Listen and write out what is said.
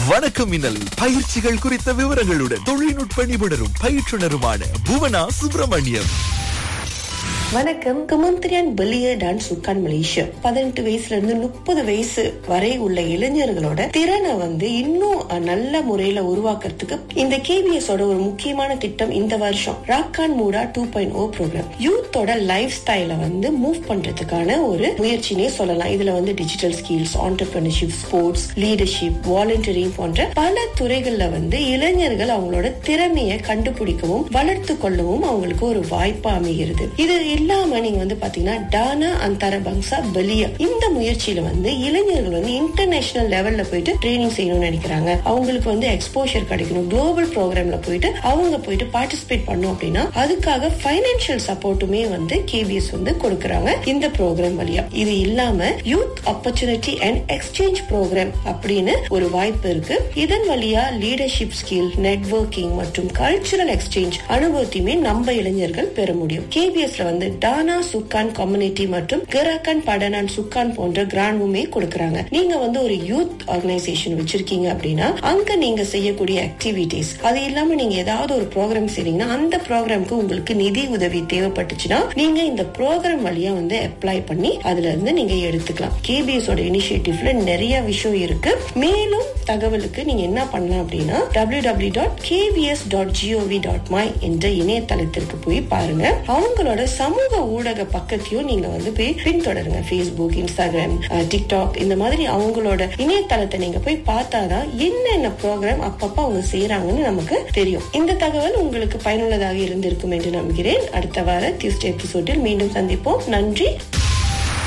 வணக்கம் மின்னல் பயிற்சிகள் குறித்த விவரங்களுடன் தொழில்நுட்ப நிபுணரும் பயிற்றுனருமான புவனா சுப்பிரமணியம் வணக்கம் கமந்திரியான் பெலிய டான்ஸ் சுக்கான் மலேசியா பதினெட்டு வயசுல இருந்து முப்பது வயசு வரை உள்ள இளைஞர்களோட திறனை வந்து இன்னும் நல்ல முறையில உருவாக்குறதுக்கு இந்த கேபிஎஸ் ஓட ஒரு முக்கியமான திட்டம் இந்த வருஷம் ராக்கான் மூடா டூ பாயிண்ட் ஓ ப்ரோக்ராம் யூத்தோட லைஃப் ஸ்டைல வந்து மூவ் பண்றதுக்கான ஒரு முயற்சினே சொல்லலாம் இதுல வந்து digital skills entrepreneurship sports leadership volunteering போன்ற பல துறைகள்ல வந்து இளைஞர்கள் அவங்களோட திறமையை கண்டுபிடிக்கவும் வளர்த்து கொள்ளவும் அவங்களுக்கு ஒரு வாய்ப்பா அமைகிறது இது இல்லாம நீங்க வந்து பாத்தீங்கன்னா டானா அந்தார பங்சா பலியா இந்த முயற்சியில வந்து இளைஞர்கள் வந்து இன்டர்நேஷனல் லெவல்ல போயிட்டு ட்ரைனிங் செய்யணும்னு நினைக்கிறாங்க அவங்களுக்கு வந்து எக்ஸ்போஷர் கிடைக்கணும் குளோபல் ப்ரோக்ராம்ல போயிட்டு அவங்க போயிட்டு பார்ட்டிசிபேட் பண்ணும் அப்படின்னா அதுக்காக பைனான்சியல் சப்போர்ட்டுமே வந்து கேபிஎஸ் வந்து கொடுக்கறாங்க இந்த ப்ரோக்ராம் வழியா இது இல்லாம youth opportunity and exchange program அப்படின்னு ஒரு வாய்ப்பு இருக்கு இதன் வழியா லீடர்ஷிப் ஸ்கில் நெட்வொர்க்கிங் மற்றும் கல்ச்சுரல் எக்ஸ்சேஞ்ச் அனுபவத்தையுமே நம்ம இளைஞர்கள் பெற முடியும் கேபிஎஸ்ல வந்து டானா சுக்கான் கம்யூனிட்டி மற்றும் கராக்கன் படனான் சுக்கான் போன்ற கிராண்டுமே கொடுக்கறாங்க நீங்க வந்து ஒரு யூத் ஆர்கனைசேஷன் வச்சிருக்கீங்க அப்படின்னா அங்க நீங்க செய்யக்கூடிய ஆக்டிவிட்டிஸ் அது இல்லாம நீங்க ஏதாவது ஒரு ப்ரோக்ராம் செய்றீங்கன்னா அந்த ப்ரோக்ராம்க்கு உங்களுக்கு நிதி உதவி தேவைப்பட்டுச்சுன்னா நீங்க இந்த ப்ரோக்ராம் வழியா வந்து அப்ளை பண்ணி அதுல இருந்து நீங்க எடுத்துக்கலாம் கேபிஎஸ் ஓட இனிஷியேட்டிவ்ல நிறைய விஷயம் இருக்கு மேலும் தகவலுக்கு நீங்க என்ன பண்ணலாம் அப்படின்னா W W dot KVS dot G O V dot my என்ற இணையதளத்திற்கு போய் பாருங்க அவங்களோட சமூக ஊடக பக்கத்தையும் நீங்க வந்து போய் பின்தொடருங்க ஃபேஸ்புக் இன்ஸ்டாகிராம் டிக்டாக் இந்த மாதிரி அவங்களோட இணையதளத்தை நீங்க போய் பார்த்தாதான் என்னென்ன ப்ரோக்ராம் அப்பப்ப அவங்க செய்யறாங்கன்னு நமக்கு தெரியும் இந்த தகவல் உங்களுக்கு பயனுள்ளதாக இருந்திருக்கும் என்று நம்புகிறேன் அடுத்த வார டியூஸ்டே எபிசோடில் மீண்டும் சந்திப்போம் நன்றி